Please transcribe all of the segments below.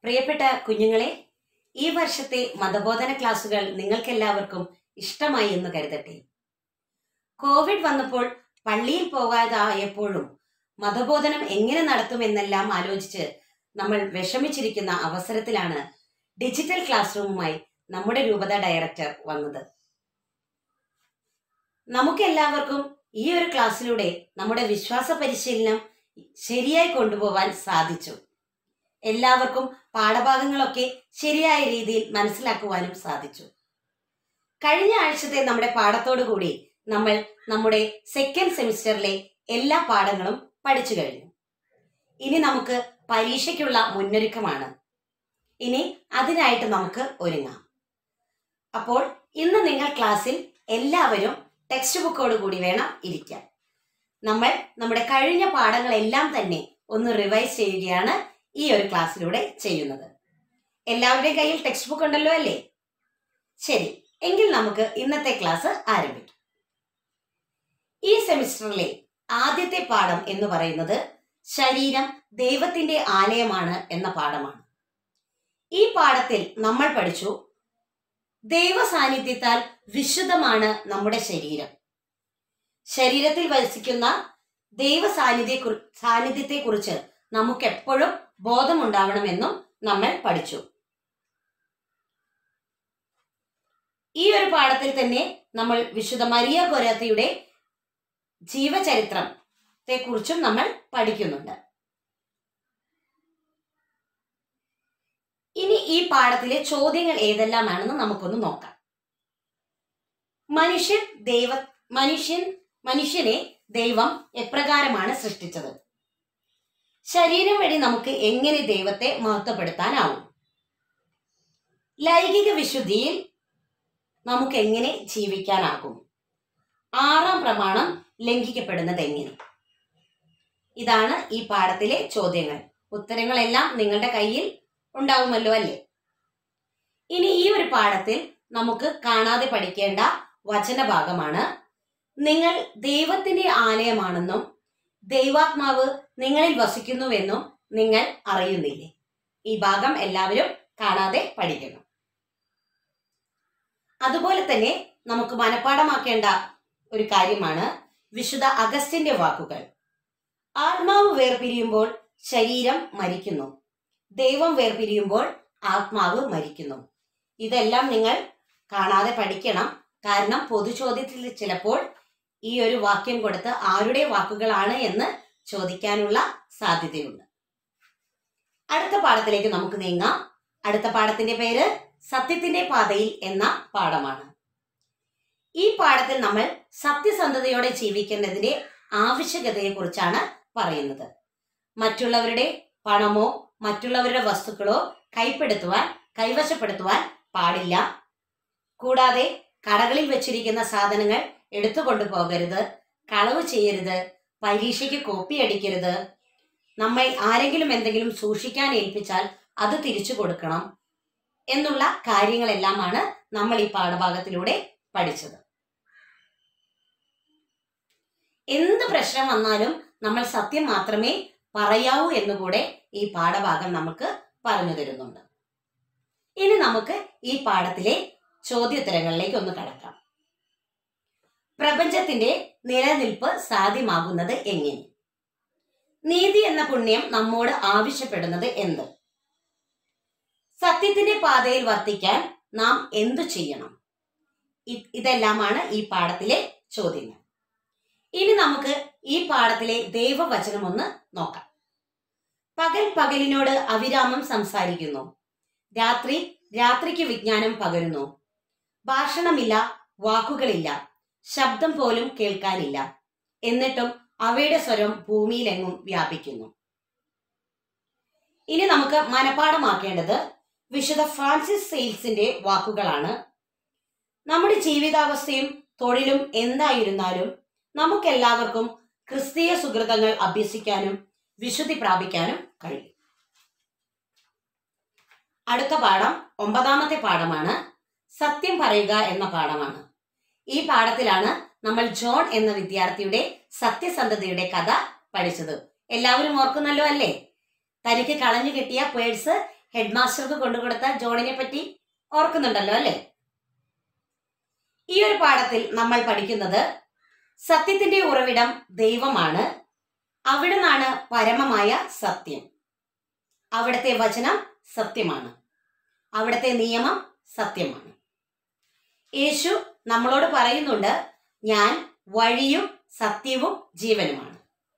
പ്രിയപ്പെട്ട കുഞ്ഞുങ്ങളെ ഈ വർഷത്തെ മതബോധന ക്ലാസുകൾ നിങ്ങൾക്കെല്ലാവർക്കും ഇഷ്ടമായി എന്ന് കരുതട്ടെ കോവിഡ് വന്നപ്പോൾ പള്ളിയിൽ പോകാതായപ്പോഴും മതബോധനം എങ്ങനെ നടത്തുമെന്നെല്ലാം ആലോചിച്ച് നമ്മൾ വിഷമിച്ചിരിക്കുന്ന അവസരത്തിലാണ് ഡിജിറ്റൽ ക്ലാസ് റൂമുമായി നമ്മുടെ രൂപത ഡയറക്ടർ വന്നത് നമുക്കെല്ലാവർക്കും ഈ ഒരു ക്ലാസ്സിലൂടെ നമ്മുടെ വിശ്വാസ പരിശീലനം ശരിയായി കൊണ്ടുപോകാൻ സാധിച്ചു എല്ലാവർക്കും പാഠഭാഗങ്ങളൊക്കെ ശരിയായ രീതിയിൽ മനസ്സിലാക്കുവാനും സാധിച്ചു കഴിഞ്ഞ ആഴ്ചത്തെ നമ്മുടെ പാഠത്തോടു കൂടി നമ്മൾ നമ്മുടെ സെക്കൻഡ് സെമിസ്റ്ററിലെ എല്ലാ പാഠങ്ങളും പഠിച്ചു കഴിഞ്ഞു ഇനി നമുക്ക് പരീക്ഷയ്ക്കുള്ള മുന്നൊരുക്കമാണ് ഇനി അതിനായിട്ട് നമുക്ക് ഒരുങ്ങാം അപ്പോൾ ഇന്ന് നിങ്ങൾ ക്ലാസ്സിൽ എല്ലാവരും ടെക്സ്റ്റ് ബുക്കോട് കൂടി വേണം ഇരിക്കാൻ നമ്മൾ നമ്മുടെ കഴിഞ്ഞ പാഠങ്ങളെല്ലാം തന്നെ ഒന്ന് റിവൈസ് ചെയ്യുകയാണ് ഈ ഒരു ക്ലാസ്സിലൂടെ ചെയ്യുന്നത് എല്ലാവരുടെയും കയ്യിൽ ടെക്സ്റ്റ് ബുക്ക് ഉണ്ടല്ലോ അല്ലേ ശരി എങ്കിൽ നമുക്ക് ഇന്നത്തെ ക്ലാസ് ആരംഭിക്കാം ഈ സെമിസ്റ്ററിലെ ആദ്യത്തെ പാഠം എന്ന് പറയുന്നത് ശരീരം ദൈവത്തിന്റെ ആലയമാണ് എന്ന പാഠമാണ് ഈ പാഠത്തിൽ നമ്മൾ പഠിച്ചു ദൈവ സാന്നിധ്യത്താൽ വിശുദ്ധമാണ് നമ്മുടെ ശരീരം ശരീരത്തിൽ വസിക്കുന്ന ദൈവ സാന്നിധ്യ സാന്നിധ്യത്തെ കുറിച്ച് നമുക്ക് എപ്പോഴും ബോധമുണ്ടാവണമെന്നും നമ്മൾ പഠിച്ചു ഈ ഒരു പാഠത്തിൽ തന്നെ നമ്മൾ വിശുദ്ധ മരിയ ഗൊരാത്തിയുടെ ജീവചരിത്രത്തെ കുറിച്ചും നമ്മൾ പഠിക്കുന്നുണ്ട് ഇനി ഈ പാഠത്തിലെ ചോദ്യങ്ങൾ ഏതെല്ലാമാണെന്ന് നമുക്കൊന്ന് നോക്കാം മനുഷ്യൻ ദൈവ മനുഷ്യൻ മനുഷ്യനെ ദൈവം എപ്രകാരമാണ് സൃഷ്ടിച്ചത് ശരീരം വഴി നമുക്ക് എങ്ങനെ ദൈവത്തെ മഹത്വപ്പെടുത്താനാവും ലൈംഗിക വിശുദ്ധിയിൽ നമുക്ക് എങ്ങനെ ജീവിക്കാനാകും ആറാം പ്രമാണം ലംഘിക്കപ്പെടുന്നത് എങ്ങനെ ഇതാണ് ഈ പാഠത്തിലെ ചോദ്യങ്ങൾ ഉത്തരങ്ങളെല്ലാം നിങ്ങളുടെ കയ്യിൽ ഉണ്ടാവുമല്ലോ അല്ലേ ഇനി ഈ ഒരു പാഠത്തിൽ നമുക്ക് കാണാതെ പഠിക്കേണ്ട വചനഭാഗമാണ് നിങ്ങൾ ദൈവത്തിന്റെ ആലയമാണെന്നും ദൈവാത്മാവ് നിങ്ങളിൽ വസിക്കുന്നുവെന്നും നിങ്ങൾ അറിയുന്നില്ലേ ഈ ഭാഗം എല്ലാവരും കാണാതെ പഠിക്കണം അതുപോലെ തന്നെ നമുക്ക് മനഃപ്പാടമാക്കേണ്ട ഒരു കാര്യമാണ് വിശുദ്ധ അഗസ്റ്റിന്റെ വാക്കുകൾ ആത്മാവ് വേർപിരിയുമ്പോൾ ശരീരം മരിക്കുന്നു ദൈവം വേർപിരിയുമ്പോൾ ആത്മാവ് മരിക്കുന്നു ഇതെല്ലാം നിങ്ങൾ കാണാതെ പഠിക്കണം കാരണം പൊതുചോദ്യത്തിൽ ചിലപ്പോൾ ഈ ഒരു വാക്യം കൊടുത്ത് ആരുടെ വാക്കുകളാണ് എന്ന് ചോദിക്കാനുള്ള സാധ്യതയുണ്ട് അടുത്ത പാഠത്തിലേക്ക് നമുക്ക് നീങ്ങാം അടുത്ത പാഠത്തിന്റെ പേര് സത്യത്തിന്റെ പാതയിൽ എന്ന പാഠമാണ് ഈ പാഠത്തിൽ നമ്മൾ സത്യസന്ധതയോടെ ജീവിക്കേണ്ടതിന്റെ ആവശ്യകതയെക്കുറിച്ചാണ് പറയുന്നത് മറ്റുള്ളവരുടെ പണമോ മറ്റുള്ളവരുടെ വസ്തുക്കളോ കൈപ്പെടുത്തുവാൻ കൈവശപ്പെടുത്തുവാൻ പാടില്ല കൂടാതെ കടകളിൽ വെച്ചിരിക്കുന്ന സാധനങ്ങൾ എടുത്തുകൊണ്ടു പോകരുത് കളവ് ചെയ്യരുത് പരീക്ഷയ്ക്ക് കോപ്പി അടിക്കരുത് നമ്മൾ ആരെങ്കിലും എന്തെങ്കിലും സൂക്ഷിക്കാൻ ഏൽപ്പിച്ചാൽ അത് തിരിച്ചു കൊടുക്കണം എന്നുള്ള കാര്യങ്ങളെല്ലാമാണ് നമ്മൾ ഈ പാഠഭാഗത്തിലൂടെ പഠിച്ചത് എന്ത് പ്രശ്നം വന്നാലും നമ്മൾ സത്യം മാത്രമേ പറയാവൂ എന്നുകൂടെ ഈ പാഠഭാഗം നമുക്ക് പറഞ്ഞു തരുന്നുണ്ട് ഇനി നമുക്ക് ഈ പാഠത്തിലെ ചോദ്യോത്തരങ്ങളിലേക്ക് ഒന്ന് കടക്കാം പ്രപഞ്ചത്തിന്റെ നിലനിൽപ്പ് സാധ്യമാകുന്നത് എങ്ങനെ നീതി എന്ന പുണ്യം നമ്മോട് ആവശ്യപ്പെടുന്നത് എന്ത് സത്യത്തിന്റെ പാതയിൽ വർത്തിക്കാൻ നാം എന്തു ചെയ്യണം ഇതെല്ലാമാണ് ഈ പാഠത്തിലെ ചോദ്യങ്ങൾ ഇനി നമുക്ക് ഈ പാഠത്തിലെ ദൈവവചനം ഒന്ന് നോക്കാം പകൽ പകലിനോട് അവിരാമം സംസാരിക്കുന്നു രാത്രി രാത്രിക്ക് വിജ്ഞാനം പകരുന്നു ഭാഷണമില്ല വാക്കുകളില്ല ശബ്ദം പോലും കേൾക്കാനില്ല എന്നിട്ടും അവയുടെ സ്വരം ഭൂമിയിലെങ്ങും വ്യാപിക്കുന്നു ഇനി നമുക്ക് മനപാഠമാക്കേണ്ടത് വിശുദ്ധ ഫ്രാൻസിസ് സെയിൽസിന്റെ വാക്കുകളാണ് നമ്മുടെ ജീവിതാവസ്ഥയും തൊഴിലും എന്തായിരുന്നാലും നമുക്കെല്ലാവർക്കും ക്രിസ്തീയ സുഹൃതങ്ങൾ അഭ്യസിക്കാനും വിശുദ്ധി പ്രാപിക്കാനും കഴിയും അടുത്ത പാഠം ഒമ്പതാമത്തെ പാഠമാണ് സത്യം പറയുക എന്ന പാഠമാണ് ഈ പാഠത്തിലാണ് നമ്മൾ ജോൺ എന്ന വിദ്യാർത്ഥിയുടെ സത്യസന്ധതയുടെ കഥ പഠിച്ചത് എല്ലാവരും ഓർക്കുന്നല്ലോ അല്ലേ തനിക്ക് കളഞ്ഞു കിട്ടിയ പേഴ്സ് ഹെഡ് മാസ്റ്റർക്ക് കൊണ്ടുകൊടുത്ത ജോണിനെ പറ്റി ഓർക്കുന്നുണ്ടല്ലോ അല്ലേ ഈ ഒരു പാഠത്തിൽ നമ്മൾ പഠിക്കുന്നത് സത്യത്തിന്റെ ഉറവിടം ദൈവമാണ് അവിടെ നിന്നാണ് പരമമായ സത്യം അവിടുത്തെ വചനം സത്യമാണ് അവിടുത്തെ നിയമം സത്യമാണ് യേശു നമ്മളോട് പറയുന്നുണ്ട് ഞാൻ വഴിയും സത്യവും ജീവനുമാണ്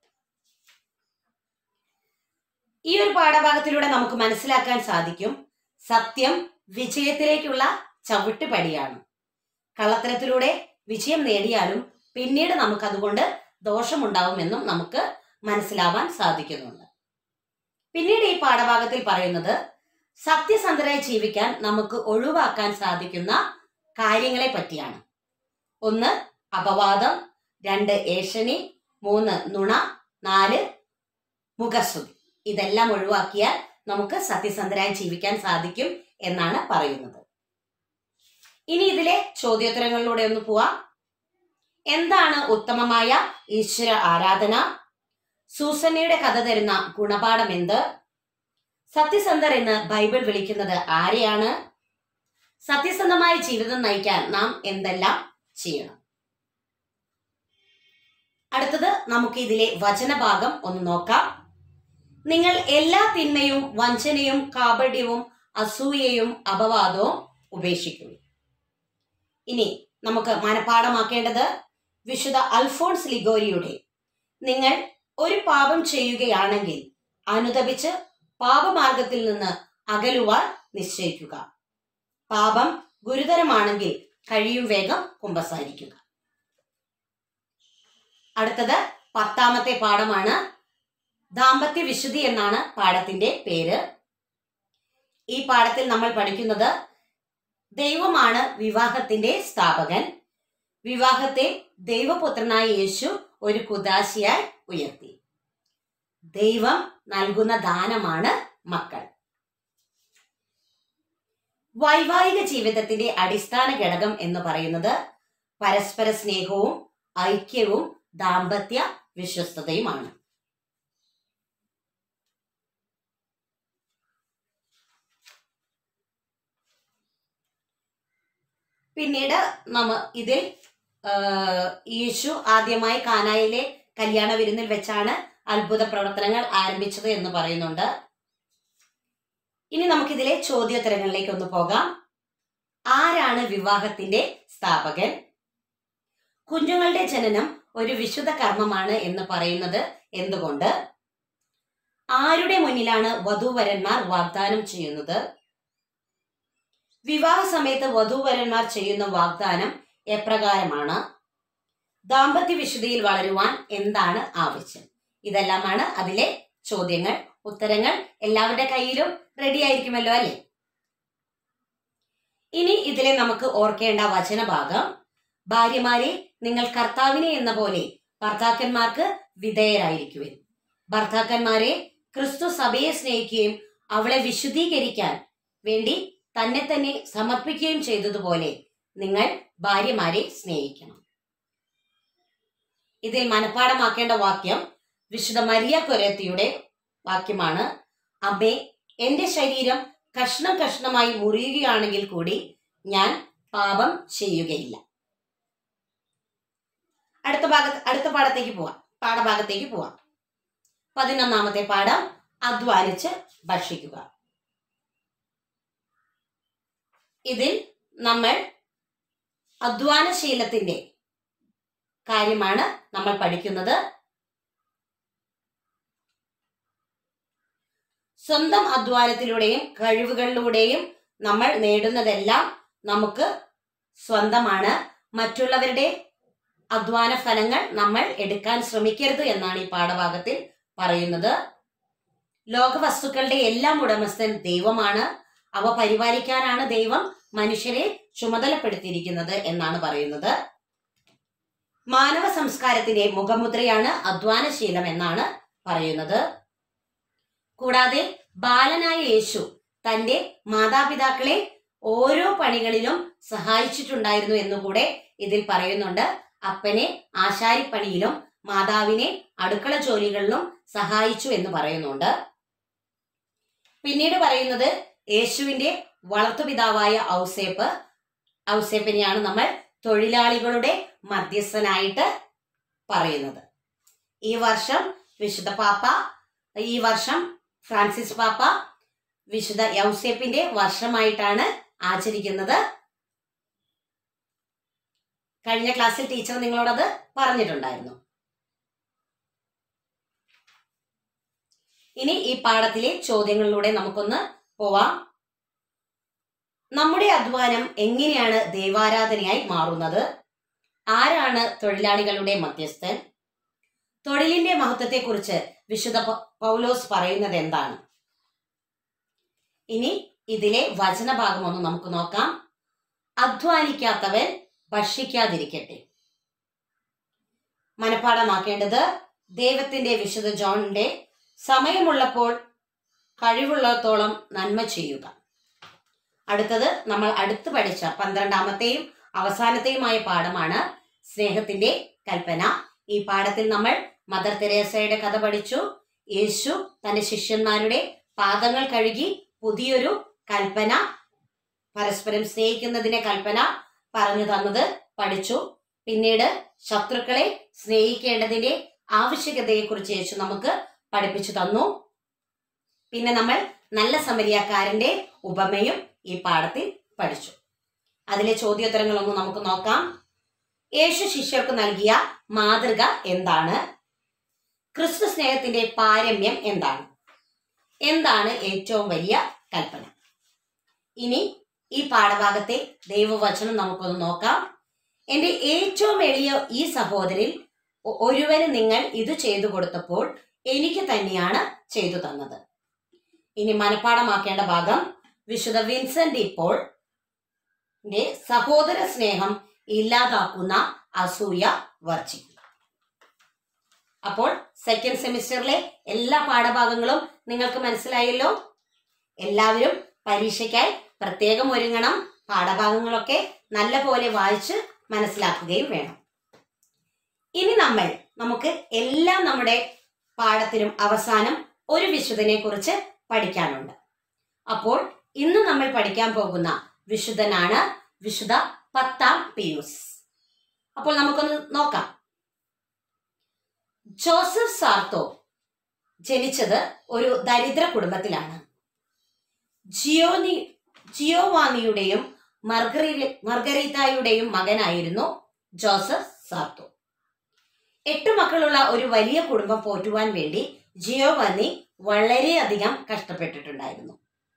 ഈ ഒരു പാഠഭാഗത്തിലൂടെ നമുക്ക് മനസ്സിലാക്കാൻ സാധിക്കും സത്യം വിജയത്തിലേക്കുള്ള ചവിട്ടുപടിയാണ് കള്ളത്തരത്തിലൂടെ വിജയം നേടിയാലും പിന്നീട് നമുക്ക് അതുകൊണ്ട് ദോഷമുണ്ടാവുമെന്നും നമുക്ക് മനസ്സിലാവാൻ സാധിക്കുന്നുണ്ട് പിന്നീട് ഈ പാഠഭാഗത്തിൽ പറയുന്നത് സത്യസന്ധരായി ജീവിക്കാൻ നമുക്ക് ഒഴിവാക്കാൻ സാധിക്കുന്ന കാര്യങ്ങളെ പറ്റിയാണ് ഒന്ന് അപവാദം രണ്ട് ഏഷണി മൂന്ന് നുണ നാല് മുഖസ്തുതി ഇതെല്ലാം ഒഴിവാക്കിയാൽ നമുക്ക് സത്യസന്ധരായി ജീവിക്കാൻ സാധിക്കും എന്നാണ് പറയുന്നത് ഇനി ഇതിലെ ചോദ്യോത്തരങ്ങളിലൂടെ ഒന്ന് പോവാം എന്താണ് ഉത്തമമായ ഈശ്വര ആരാധന സൂസന്നയുടെ കഥ തരുന്ന ഗുണപാഠം എന്ത് സത്യസന്ധർ എന്ന് ബൈബിൾ വിളിക്കുന്നത് ആരെയാണ് സത്യസന്ധമായ ജീവിതം നയിക്കാൻ നാം എന്തെല്ലാം ചെയ്യണം അടുത്തത് നമുക്ക് ഇതിലെ വചനഭാഗം ഒന്ന് നോക്കാം നിങ്ങൾ എല്ലാ തിന്മയും വഞ്ചനയും കാപട്യവും അസൂയയും അപവാദവും ഉപേക്ഷിക്കുന്നു ഇനി നമുക്ക് മനഃപ്പാടമാക്കേണ്ടത് വിശുദ്ധ അൽഫോൺസ് ലിഗോരിയുടെ നിങ്ങൾ ഒരു പാപം ചെയ്യുകയാണെങ്കിൽ അനുതപിച്ച് പാപമാർഗത്തിൽ നിന്ന് അകലുവാൻ നിശ്ചയിക്കുക പാപം ഗുരുതരമാണെങ്കിൽ കഴിയും വേഗം കുമ്പസാരിക്കുക അടുത്തത് പത്താമത്തെ പാഠമാണ് ദാമ്പത്യ വിശുദ്ധി എന്നാണ് പാഠത്തിന്റെ പേര് ഈ പാഠത്തിൽ നമ്മൾ പഠിക്കുന്നത് ദൈവമാണ് വിവാഹത്തിന്റെ സ്ഥാപകൻ വിവാഹത്തെ ദൈവപുത്രനായ യേശു ഒരു കുദാശിയായി ഉയർത്തി ദൈവം നൽകുന്ന ദാനമാണ് മക്കൾ വൈവാഹിക ജീവിതത്തിന്റെ അടിസ്ഥാന ഘടകം എന്ന് പറയുന്നത് പരസ്പര സ്നേഹവും ഐക്യവും ദാമ്പത്യ വിശ്വസ്തതയുമാണ് പിന്നീട് നമ്മ ഇതിൽ ആ, യേശു ആദ്യമായി കാനായിലെ കല്യാണ വിരുന്നിൽ വെച്ചാണ് അത്ഭുത പ്രവർത്തനങ്ങൾ ആരംഭിച്ചത് എന്ന് പറയുന്നുണ്ട് ഇനി നമുക്കിതിലെ ചോദ്യോത്തരങ്ങളിലേക്ക് ഒന്ന് പോകാം ആരാണ് വിവാഹത്തിന്റെ സ്ഥാപകൻ കുഞ്ഞുങ്ങളുടെ ജനനം ഒരു വിശുദ്ധ കർമ്മമാണ് എന്ന് പറയുന്നത് എന്തുകൊണ്ട് ആരുടെ മുന്നിലാണ് വധൂവരന്മാർ വാഗ്ദാനം ചെയ്യുന്നത് വിവാഹ സമയത്ത് വധൂവരന്മാർ ചെയ്യുന്ന വാഗ്ദാനം എപ്രകാരമാണ് ദാമ്പത്യ വിശുദ്ധിയിൽ വളരുവാൻ എന്താണ് ആവശ്യം ഇതെല്ലാമാണ് അതിലെ ചോദ്യങ്ങൾ ഉത്തരങ്ങൾ എല്ലാവരുടെ കയ്യിലും റെഡി ആയിരിക്കുമല്ലോ അല്ലേ ഇനി ഇതിലെ നമുക്ക് ഓർക്കേണ്ട വചനഭാഗം ഭാര്യമാരെ നിങ്ങൾ കർത്താവിനെ എന്ന പോലെ ഭർത്താക്കന്മാർക്ക് വിധേയരായിരിക്കുവിൻ ഭർത്താക്കന്മാരെ ക്രിസ്തു സഭയെ സ്നേഹിക്കുകയും അവളെ വിശുദ്ധീകരിക്കാൻ വേണ്ടി തന്നെ തന്നെ സമർപ്പിക്കുകയും ചെയ്തതുപോലെ നിങ്ങൾ ഭാര്യമാരെ സ്നേഹിക്കണം ഇതിൽ മനഃപ്പാടമാക്കേണ്ട വാക്യം വിശുദ്ധ മരിയ കൊരത്തിയുടെ വാക്യമാണ് അമ്മേ എന്റെ ശരീരം കഷ്ണം കഷ്ണമായി മുറിയുകയാണെങ്കിൽ കൂടി ഞാൻ പാപം ചെയ്യുകയില്ല അടുത്ത ഭാഗത്ത് അടുത്ത പാഠത്തേക്ക് പോവാം പാഠഭാഗത്തേക്ക് പോവാം പതിനൊന്നാമത്തെ പാഠം അധ്വാനിച്ച് ഭക്ഷിക്കുക ഇതിൽ നമ്മൾ അധ്വാനശീലത്തിന്റെ കാര്യമാണ് നമ്മൾ പഠിക്കുന്നത് സ്വന്തം അധ്വാനത്തിലൂടെയും കഴിവുകളിലൂടെയും നമ്മൾ നേടുന്നതെല്ലാം നമുക്ക് സ്വന്തമാണ് മറ്റുള്ളവരുടെ അധ്വാന ഫലങ്ങൾ നമ്മൾ എടുക്കാൻ ശ്രമിക്കരുത് എന്നാണ് ഈ പാഠഭാഗത്തിൽ പറയുന്നത് ലോകവസ്തുക്കളുടെ എല്ലാം ഉടമസ്ഥൻ ദൈവമാണ് അവ പരിപാലിക്കാനാണ് ദൈവം മനുഷ്യരെ ചുമതലപ്പെടുത്തിയിരിക്കുന്നത് എന്നാണ് പറയുന്നത് മാനവ സംസ്കാരത്തിന്റെ മുഖമുദ്രയാണ് അധ്വാനശീലം എന്നാണ് പറയുന്നത് കൂടാതെ ബാലനായ യേശു തന്റെ മാതാപിതാക്കളെ ഓരോ പണികളിലും സഹായിച്ചിട്ടുണ്ടായിരുന്നു എന്നുകൂടെ ഇതിൽ പറയുന്നുണ്ട് അപ്പനെ ആശാരിപ്പണിയിലും മാതാവിനെ അടുക്കള ജോലികളിലും സഹായിച്ചു എന്ന് പറയുന്നുണ്ട് പിന്നീട് പറയുന്നത് യേശുവിന്റെ വളർത്തുപിതാവായ ഔസേപ്പ് ഔസേപ്പിനെയാണ് നമ്മൾ തൊഴിലാളികളുടെ മധ്യസ്ഥനായിട്ട് പറയുന്നത് ഈ വർഷം വിശുദ്ധ പാപ്പ ഈ വർഷം ഫ്രാൻസിസ് പാപ്പ വിശുദ്ധ യൗസേപ്പിന്റെ വർഷമായിട്ടാണ് ആചരിക്കുന്നത് കഴിഞ്ഞ ക്ലാസ്സിൽ ടീച്ചർ നിങ്ങളോടത് പറഞ്ഞിട്ടുണ്ടായിരുന്നു ഇനി ഈ പാഠത്തിലെ ചോദ്യങ്ങളിലൂടെ നമുക്കൊന്ന് പോവാം നമ്മുടെ അധ്വാനം എങ്ങനെയാണ് ദൈവാരാധനയായി മാറുന്നത് ആരാണ് തൊഴിലാളികളുടെ മധ്യസ്ഥൻ തൊഴിലിന്റെ മഹത്വത്തെക്കുറിച്ച് വിശുദ്ധ പ- പൗലോസ് പറയുന്നത് എന്താണ് ഇനി ഇതിലെ വചനഭാഗം ഒന്ന് നമുക്ക് നോക്കാം അധ്വാനിക്കാത്തവൻ ഭക്ഷിക്കാതിരിക്കട്ടെ മനഃപ്പാടമാക്കേണ്ടത് ദൈവത്തിന്റെ വിശുദ്ധ ജോണിന്റെ സമയമുള്ളപ്പോൾ കഴിവുള്ളിടത്തോളം നന്മ ചെയ്യുക അടുത്തത് നമ്മൾ അടുത്ത് പഠിച്ച പന്ത്രണ്ടാമത്തെയും അവസാനത്തെയുമായ പാഠമാണ് സ്നേഹത്തിന്റെ കൽപ്പന ഈ പാഠത്തിൽ നമ്മൾ മദർ തെരേസയുടെ കഥ പഠിച്ചു യേശു തന്റെ ശിഷ്യന്മാരുടെ പാദങ്ങൾ കഴുകി പുതിയൊരു കൽപ്പന പരസ്പരം സ്നേഹിക്കുന്നതിനെ കൽപ്പന പറഞ്ഞു തന്നത് പഠിച്ചു പിന്നീട് ശത്രുക്കളെ സ്നേഹിക്കേണ്ടതിന്റെ ആവശ്യകതയെക്കുറിച്ച് യേശു നമുക്ക് പഠിപ്പിച്ചു തന്നു പിന്നെ നമ്മൾ നല്ല സമരിയാക്കാരന്റെ ഉപമയും ഈ പാഠത്തിൽ പഠിച്ചു അതിലെ ചോദ്യോത്തരങ്ങളൊന്നും നമുക്ക് നോക്കാം യേശു ശിഷ്യർക്ക് നൽകിയ മാതൃക എന്താണ് ക്രിസ്തു സ്നേഹത്തിന്റെ പാരമ്യം എന്താണ് എന്താണ് ഏറ്റവും വലിയ കൽപ്പന ഇനി ഈ പാഠഭാഗത്തെ ദൈവവചനം നമുക്കൊന്ന് നോക്കാം എന്റെ ഏറ്റവും എളിയ ഈ സഹോദരിൽ ഒ- ഒരുവന് നിങ്ങൾ ഇത് ചെയ്തു കൊടുത്തപ്പോൾ എനിക്ക് തന്നെയാണ് ചെയ്തു തന്നത് ഇനി മനഃപ്പാടമാക്കേണ്ട ഭാഗം വിശുദ്ധ വിൻസെന്റ് ഇപ്പോൾ ന്റെ സഹോദര സ്നേഹം ഇല്ലാതാക്കുന്ന അസൂയ വർജിക്കുക അപ്പോൾ സെക്കൻഡ് സെമിസ്റ്ററിലെ എല്ലാ പാഠഭാഗങ്ങളും നിങ്ങൾക്ക് മനസ്സിലായല്ലോ എല്ലാവരും പരീക്ഷയ്ക്കായി പ്രത്യേകം ഒരുങ്ങണം പാഠഭാഗങ്ങളൊക്കെ നല്ല പോലെ വായിച്ച് മനസ്സിലാക്കുകയും വേണം ഇനി നമ്മൾ നമുക്ക് എല്ലാം നമ്മുടെ പാഠത്തിനും അവസാനം ഒരു വിശുദ്ധനെ കുറിച്ച് പഠിക്കാനുണ്ട് അപ്പോൾ ഇന്ന് നമ്മൾ പഠിക്കാൻ പോകുന്ന വിശുദ്ധനാണ് വിശുദ്ധ പത്താം പിയൂസ് അപ്പോൾ നമുക്കൊന്ന് നോക്കാം ജോസഫ് സാർത്തോ ജനിച്ചത് ഒരു ദരിദ്ര കുടുംബത്തിലാണ് ജിയോനി ജിയോവാനിയുടെയും മർഗറി മർഗരീതായുടെയും മകനായിരുന്നു ജോസഫ് സാർത്തോ എട്ട് മക്കളുള്ള ഒരു വലിയ കുടുംബം പോറ്റുവാൻ വേണ്ടി ജിയോവാനി വളരെയധികം കഷ്ടപ്പെട്ടിട്ടുണ്ടായിരുന്നു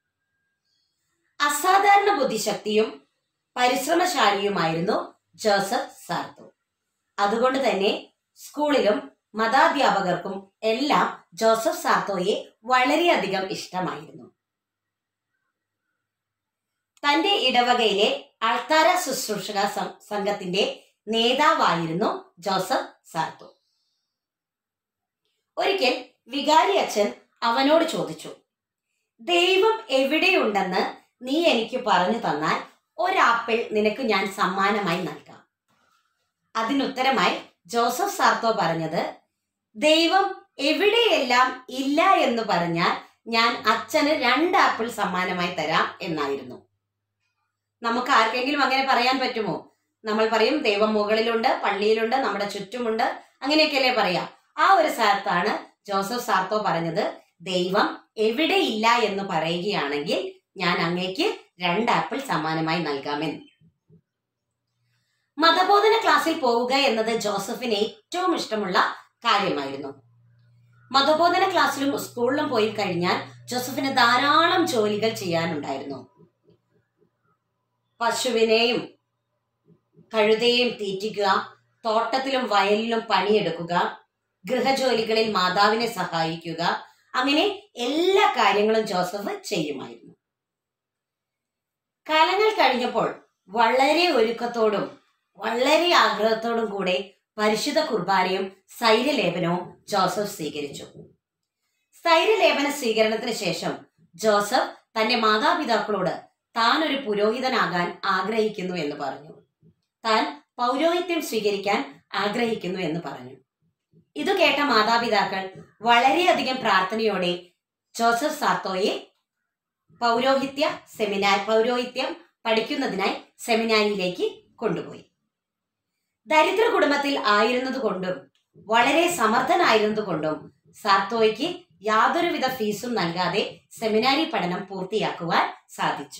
അസാധാരണ ബുദ്ധിശക്തിയും പരിശ്രമശാലിയുമായിരുന്നു ജോസഫ് സാർത്തോ അതുകൊണ്ട് തന്നെ സ്കൂളിലും മതാധ്യാപകർക്കും എല്ലാം ജോസഫ് സാർത്തോയെ വളരെയധികം ഇഷ്ടമായിരുന്നു തന്റെ ഇടവകയിലെ അൾത്താര ശുശ്രൂഷക സം- സംഘത്തിന്റെ നേതാവായിരുന്നു ജോസഫ് സാർത്തോ ഒരിക്കൽ വികാരി അച്ഛൻ അവനോട് ചോദിച്ചു ദൈവം എവിടെയുണ്ടെന്ന് നീ എനിക്ക് പറഞ്ഞു തന്നാൽ ഒരാപ്പിൾ നിനക്ക് ഞാൻ സമ്മാനമായി നൽകാം അതിനുത്തരമായി ജോസഫ് സാർത്തോ പറഞ്ഞത് ദൈവം എവിടെയെല്ലാം ഇല്ല എന്ന് പറഞ്ഞാൽ ഞാൻ അച്ഛന് രണ്ട് ആപ്പിൾ സമ്മാനമായി തരാം എന്നായിരുന്നു നമുക്ക് ആർക്കെങ്കിലും അങ്ങനെ പറയാൻ പറ്റുമോ നമ്മൾ പറയും ദൈവം മുകളിലുണ്ട് പള്ളിയിലുണ്ട് നമ്മുടെ ചുറ്റുമുണ്ട് അങ്ങനെയൊക്കെയല്ലേ പറയാം ആ ഒരു സ്ഥലത്താണ് ജോസഫ് സാർത്തോ പറഞ്ഞത് ദൈവം എവിടെയില്ല എന്ന് പറയുകയാണെങ്കിൽ ഞാൻ അങ്ങേക്ക് രണ്ട് ആപ്പിൾ സമ്മാനമായി നൽകാമെന്ന് മതബോധന ക്ലാസ്സിൽ പോവുക എന്നത് ജോസഫിന് ഏറ്റവും ഇഷ്ടമുള്ള കാര്യമായിരുന്നു മതബോധന ക്ലാസ്സിലും സ്കൂളിലും പോയി കഴിഞ്ഞാൽ ജോസഫിന് ധാരാളം ജോലികൾ ചെയ്യാനുണ്ടായിരുന്നു പശുവിനെയും കഴുതയെയും തീറ്റിക്കുക തോട്ടത്തിലും വയലിലും പണിയെടുക്കുക ഗൃഹജോലികളിൽ മാതാവിനെ സഹായിക്കുക അങ്ങനെ എല്ലാ കാര്യങ്ങളും ജോസഫ് ചെയ്യുമായിരുന്നു കാലങ്ങൾ കഴിഞ്ഞപ്പോൾ വളരെ ഒരുക്കത്തോടും വളരെ ആഗ്രഹത്തോടും കൂടെ പരിശുദ്ധ കുർബാനയും സ്ഥൈര്യലേപനവും ജോസഫ് സ്വീകരിച്ചു സ്ഥൈര്യലേപന സ്വീകരണത്തിന് ശേഷം ജോസഫ് തന്റെ മാതാപിതാക്കളോട് താൻ ഒരു പുരോഹിതനാകാൻ ആഗ്രഹിക്കുന്നു എന്ന് പറഞ്ഞു താൻ പൗരോഹിത്യം സ്വീകരിക്കാൻ ആഗ്രഹിക്കുന്നു എന്ന് പറഞ്ഞു ഇത് കേട്ട മാതാപിതാക്കൾ വളരെയധികം പ്രാർത്ഥനയോടെ ജോസഫ് സാത്തോയെ പൗരോഹിത്യ സെമിനാർ പൗരോഹിത്യം പഠിക്കുന്നതിനായി സെമിനാരിയിലേക്ക് കൊണ്ടുപോയി ദരിദ്ര കുടുംബത്തിൽ ആയിരുന്നതുകൊണ്ടും വളരെ സമർത്ഥനായിരുന്നതുകൊണ്ടും സാർത്തോയ്ക്ക് യാതൊരുവിധ ഫീസും നൽകാതെ സെമിനാരി പഠനം പൂർത്തിയാക്കുവാൻ സാധിച്ചു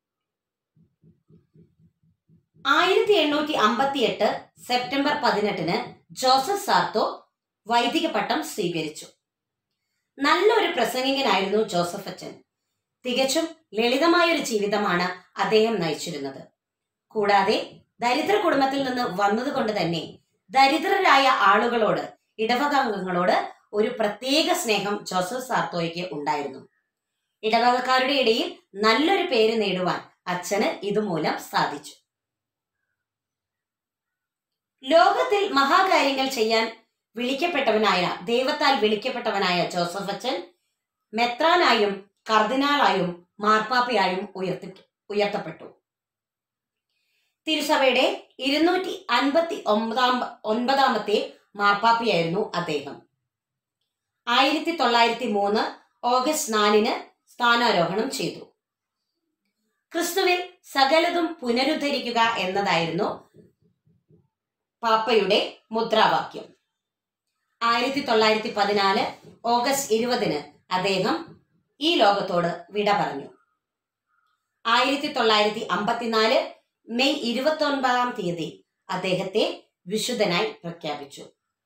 ആയിരത്തി എണ്ണൂറ്റി അമ്പത്തി എട്ട് സെപ്റ്റംബർ പതിനെട്ടിന് ജോസഫ് സാർത്തോ വൈദിക പട്ടം സ്വീകരിച്ചു നല്ലൊരു പ്രസംഗികനായിരുന്നു ജോസഫ് അച്ഛൻ തികച്ചും ലളിതമായൊരു ജീവിതമാണ് അദ്ദേഹം നയിച്ചിരുന്നത് കൂടാതെ ദരിദ്ര കുടുംബത്തിൽ നിന്ന് വന്നതുകൊണ്ട് തന്നെ ദരിദ്രരായ ആളുകളോട് ഇടവകാംഗങ്ങളോട് ഒരു പ്രത്യേക സ്നേഹം ജോസഫ് സാർത്തോയ്ക്ക് ഉണ്ടായിരുന്നു ഇടവകക്കാരുടെ ഇടയിൽ നല്ലൊരു പേര് നേടുവാൻ അച്ഛന് ഇതുമൂലം സാധിച്ചു ലോകത്തിൽ മഹാകാര്യങ്ങൾ ചെയ്യാൻ വിളിക്കപ്പെട്ടവനായ ദൈവത്താൽ വിളിക്കപ്പെട്ടവനായ ജോസഫ് അച്ഛൻ മെത്രാനായും കർദിനാളായും മാർപ്പാപ്പയായും ഉയർത്തി ഉയർത്തപ്പെട്ടു തിരുസഭയുടെ ഇരുന്നൂറ്റി അൻപത്തി ഒമ്പതാം ഒൻപതാമത്തെ മാർപ്പാപ്പയായിരുന്നു അദ്ദേഹം ആയിരത്തി തൊള്ളായിരത്തി മൂന്ന് ഓഗസ്റ്റ് നാലിന് സ്ഥാനാരോഹണം ചെയ്തു ക്രിസ്തുവിൽ സകലതും പുനരുദ്ധരിക്കുക എന്നതായിരുന്നു പാപ്പയുടെ മുദ്രാവാക്യം ആയിരത്തി തൊള്ളായിരത്തി പതിനാല് ഓഗസ്റ്റ് ഇരുപതിന് അദ്ദേഹം ഈ ലോകത്തോട് വിട പറഞ്ഞു ആയിരത്തി തൊള്ളായിരത്തി അമ്പത്തിനാല് മെയ് ഇരുപത്തി ഒൻപതാം തീയതി അദ്ദേഹത്തെ വിശുദ്ധനായി പ്രഖ്യാപിച്ചു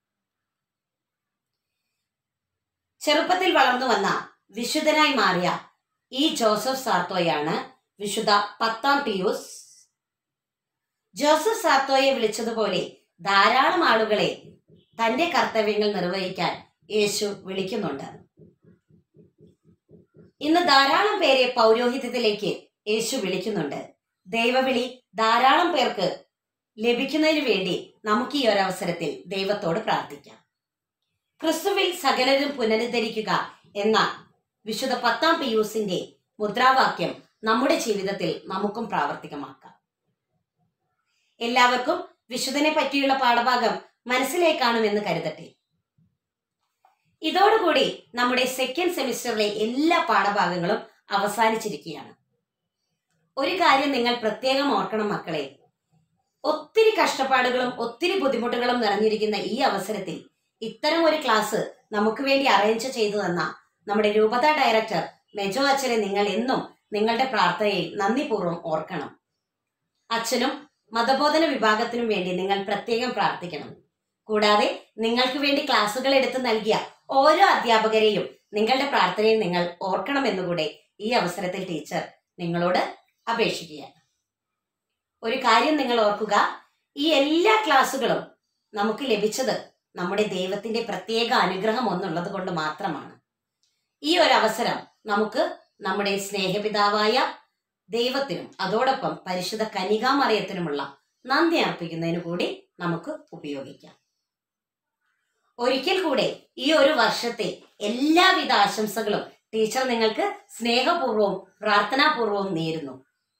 ചെറുപ്പത്തിൽ വളർന്നു വന്ന വിശുദ്ധനായി മാറിയ ഈ ജോസഫ് സാർത്തോയാണ് വിശുദ്ധ പത്താം പിയൂസ് ജോസഫ് സാർത്തോയെ വിളിച്ചതുപോലെ ധാരാളം ആളുകളെ തന്റെ കർത്തവ്യങ്ങൾ നിർവഹിക്കാൻ യേശു വിളിക്കുന്നുണ്ട് ഇന്ന് ധാരാളം പേരെ പൗരോഹിത്യത്തിലേക്ക് യേശു വിളിക്കുന്നുണ്ട് ദൈവവിളി ധാരാളം പേർക്ക് ലഭിക്കുന്നതിന് വേണ്ടി നമുക്ക് ഈ ഒരു അവസരത്തിൽ ദൈവത്തോട് പ്രാർത്ഥിക്കാം ക്രിസ്തുവിൽ സകലരും പുനരുദ്ധരിക്കുക എന്ന വിശുദ്ധ പത്താം പിയൂസിന്റെ മുദ്രാവാക്യം നമ്മുടെ ജീവിതത്തിൽ നമുക്കും പ്രാവർത്തികമാക്കാം എല്ലാവർക്കും വിശുദ്ധനെ പറ്റിയുള്ള പാഠഭാഗം മനസ്സിലേക്ക് കാണുമെന്ന് കരുതട്ടെ ഇതോടുകൂടി നമ്മുടെ സെക്കൻഡ് സെമിസ്റ്ററിലെ എല്ലാ പാഠഭാഗങ്ങളും അവസാനിച്ചിരിക്കുകയാണ് ഒരു കാര്യം നിങ്ങൾ പ്രത്യേകം ഓർക്കണം മക്കളെ ഒത്തിരി കഷ്ടപ്പാടുകളും ഒത്തിരി ബുദ്ധിമുട്ടുകളും നിറഞ്ഞിരിക്കുന്ന ഈ അവസരത്തിൽ ഇത്തരം ഒരു ക്ലാസ് നമുക്ക് വേണ്ടി അറേഞ്ച് ചെയ്തു തന്ന നമ്മുടെ രൂപത ഡയറക്ടർ മെജോ അച്ഛനെ നിങ്ങൾ എന്നും നിങ്ങളുടെ പ്രാർത്ഥനയിൽ നന്ദിപൂർവ്വം ഓർക്കണം അച്ഛനും മതബോധന വിഭാഗത്തിനും വേണ്ടി നിങ്ങൾ പ്രത്യേകം പ്രാർത്ഥിക്കണം കൂടാതെ നിങ്ങൾക്ക് വേണ്ടി ക്ലാസ്സുകൾ എടുത്ത് നൽകിയ ഓരോ അധ്യാപകരെയും നിങ്ങളുടെ പ്രാർത്ഥനയിൽ നിങ്ങൾ ഓർക്കണമെന്നുകൂടെ ഈ അവസരത്തിൽ ടീച്ചർ നിങ്ങളോട് അപേക്ഷിക്കുകയാണ് ഒരു കാര്യം നിങ്ങൾ ഓർക്കുക ഈ എല്ലാ ക്ലാസ്സുകളും നമുക്ക് ലഭിച്ചത് നമ്മുടെ ദൈവത്തിന്റെ പ്രത്യേക അനുഗ്രഹം ഒന്നുള്ളത് കൊണ്ട് മാത്രമാണ് ഈ ഒരു അവസരം നമുക്ക് നമ്മുടെ സ്നേഹപിതാവായ ദൈവത്തിനും അതോടൊപ്പം പരിശുദ്ധ കനികാമറിയത്തിനുമുള്ള നന്ദി അർപ്പിക്കുന്നതിന് കൂടി നമുക്ക് ഉപയോഗിക്കാം ഒരിക്കൽ കൂടെ ഈ ഒരു വർഷത്തെ എല്ലാവിധ ആശംസകളും ടീച്ചർ നിങ്ങൾക്ക് സ്നേഹപൂർവ്വവും പ്രാർത്ഥനാപൂർവ്വവും നേരുന്നു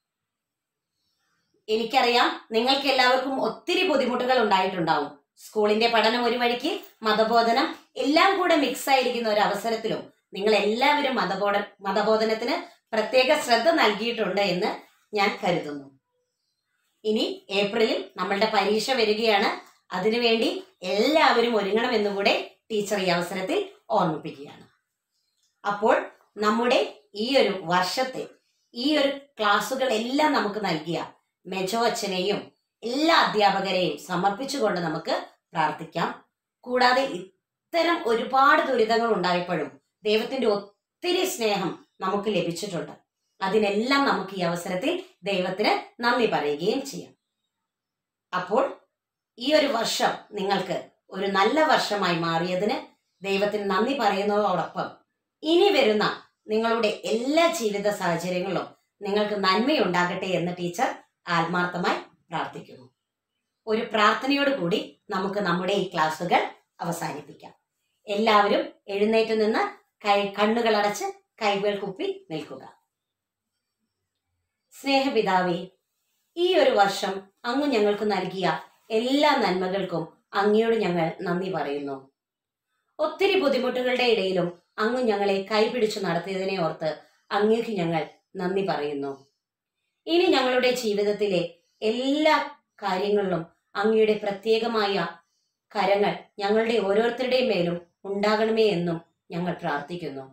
എനിക്കറിയാം നിങ്ങൾക്ക് എല്ലാവർക്കും ഒത്തിരി ബുദ്ധിമുട്ടുകൾ ഉണ്ടായിട്ടുണ്ടാവും സ്കൂളിന്റെ പഠനം ഒരു വഴിക്ക് മതബോധനം എല്ലാം കൂടെ മിക്സ് ആയിരിക്കുന്ന ഒരു അവസരത്തിലും നിങ്ങൾ എല്ലാവരും മതബോധ മതബോധനത്തിന് പ്രത്യേക ശ്രദ്ധ നൽകിയിട്ടുണ്ട് എന്ന് ഞാൻ കരുതുന്നു ഇനി ഏപ്രിലിൽ നമ്മളുടെ പരീക്ഷ വരികയാണ് അതിനുവേണ്ടി എല്ലാവരും ഒരുങ്ങണമെന്നുകൂടെ ടീച്ചർ ഈ അവസരത്തിൽ ഓർമ്മിപ്പിക്കുകയാണ് അപ്പോൾ നമ്മുടെ ഈ ഒരു വർഷത്തെ ഈ ഒരു ക്ലാസ്സുകൾ എല്ലാം നമുക്ക് നൽകിയ മെജോ അച്ഛനെയും എല്ലാ അധ്യാപകരെയും സമർപ്പിച്ചുകൊണ്ട് നമുക്ക് പ്രാർത്ഥിക്കാം കൂടാതെ ഇത്തരം ഒരുപാട് ദുരിതങ്ങൾ ഉണ്ടായപ്പോഴും ദൈവത്തിന്റെ ഒത്തിരി സ്നേഹം നമുക്ക് ലഭിച്ചിട്ടുണ്ട് അതിനെല്ലാം നമുക്ക് ഈ അവസരത്തിൽ ദൈവത്തിന് നന്ദി പറയുകയും ചെയ്യാം അപ്പോൾ ഈ ഒരു വർഷം നിങ്ങൾക്ക് ഒരു നല്ല വർഷമായി മാറിയതിന് ദൈവത്തിന് നന്ദി പറയുന്നതോടൊപ്പം ഇനി വരുന്ന നിങ്ങളുടെ എല്ലാ ജീവിത സാഹചര്യങ്ങളിലും നിങ്ങൾക്ക് നന്മയുണ്ടാകട്ടെ എന്ന് ടീച്ചർ ആത്മാർത്ഥമായി പ്രാർത്ഥിക്കുന്നു ഒരു പ്രാർത്ഥനയോട് കൂടി നമുക്ക് നമ്മുടെ ഈ ക്ലാസ്സുകൾ അവസാനിപ്പിക്കാം എല്ലാവരും എഴുന്നേറ്റ് നിന്ന് കൈ കണ്ണുകളടച്ച് കൈകൾ കുപ്പി നിൽക്കുക സ്നേഹപിതാവേ ഈ ഒരു വർഷം അങ്ങ് ഞങ്ങൾക്ക് നൽകിയ എല്ലാ നന്മകൾക്കും അങ്ങയോട് ഞങ്ങൾ നന്ദി പറയുന്നു ഒത്തിരി ബുദ്ധിമുട്ടുകളുടെ ഇടയിലും അങ്ങ് ഞങ്ങളെ കൈപിടിച്ചു നടത്തിയതിനെ ഓർത്ത് അങ്ങേക്ക് ഞങ്ങൾ നന്ദി പറയുന്നു ഇനി ഞങ്ങളുടെ ജീവിതത്തിലെ എല്ലാ കാര്യങ്ങളിലും അങ്ങയുടെ പ്രത്യേകമായ കരങ്ങൾ ഞങ്ങളുടെ ഓരോരുത്തരുടെയും മേലും ഉണ്ടാകണമേ എന്നും ഞങ്ങൾ പ്രാർത്ഥിക്കുന്നു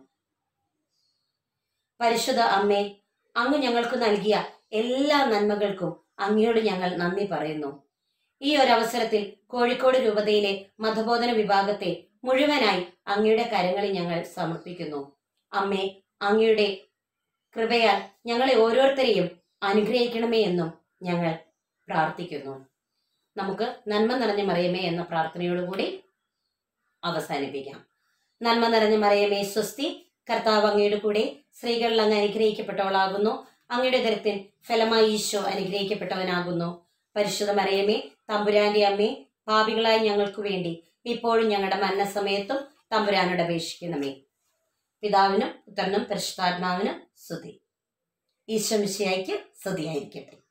പരിശുദ്ധ അമ്മേ അങ്ങ് ഞങ്ങൾക്ക് നൽകിയ എല്ലാ നന്മകൾക്കും അങ്ങയോട് ഞങ്ങൾ നന്ദി പറയുന്നു ഈ ഒരു അവസരത്തിൽ കോഴിക്കോട് രൂപതയിലെ മതബോധന വിഭാഗത്തെ മുഴുവനായി അങ്ങയുടെ കരങ്ങളിൽ ഞങ്ങൾ സമർപ്പിക്കുന്നു അമ്മേ അങ്ങയുടെ കൃപയാൽ ഞങ്ങളെ ഓരോരുത്തരെയും അനുഗ്രഹിക്കണമേ എന്നും ഞങ്ങൾ പ്രാർത്ഥിക്കുന്നു നമുക്ക് നന്മ നിറഞ്ഞ മറിയമേ എന്ന പ്രാർത്ഥനയോടുകൂടി അവസാനിപ്പിക്കാം നന്മ നിറഞ്ഞ മറിയമേ സ്വസ്തി കർത്താവ് അങ്ങയുടെ കൂടെ സ്ത്രീകളിൽ അങ്ങ് അനുഗ്രഹിക്കപ്പെട്ടവളാകുന്നു അങ്ങയുടെ ദരത്തിൻ ഫലമായി ഈശോ അനുഗ്രഹിക്കപ്പെട്ടവനാകുന്നു പരിശുദ്ധ മറിയമേ തമ്പുരാന്റെ അമ്മേ പാപികളായി ഞങ്ങൾക്ക് വേണ്ടി ഇപ്പോഴും ഞങ്ങളുടെ മരണസമയത്തും തമ്പുരാനോട് അപേക്ഷിക്കണമേ പിതാവിനും പുത്രനും പരിശുദ്ധാത്മാവിനും സ്തുതി ഈശ്വമിശയായിക്ക് സ്തുതിയായിരിക്കട്ടെ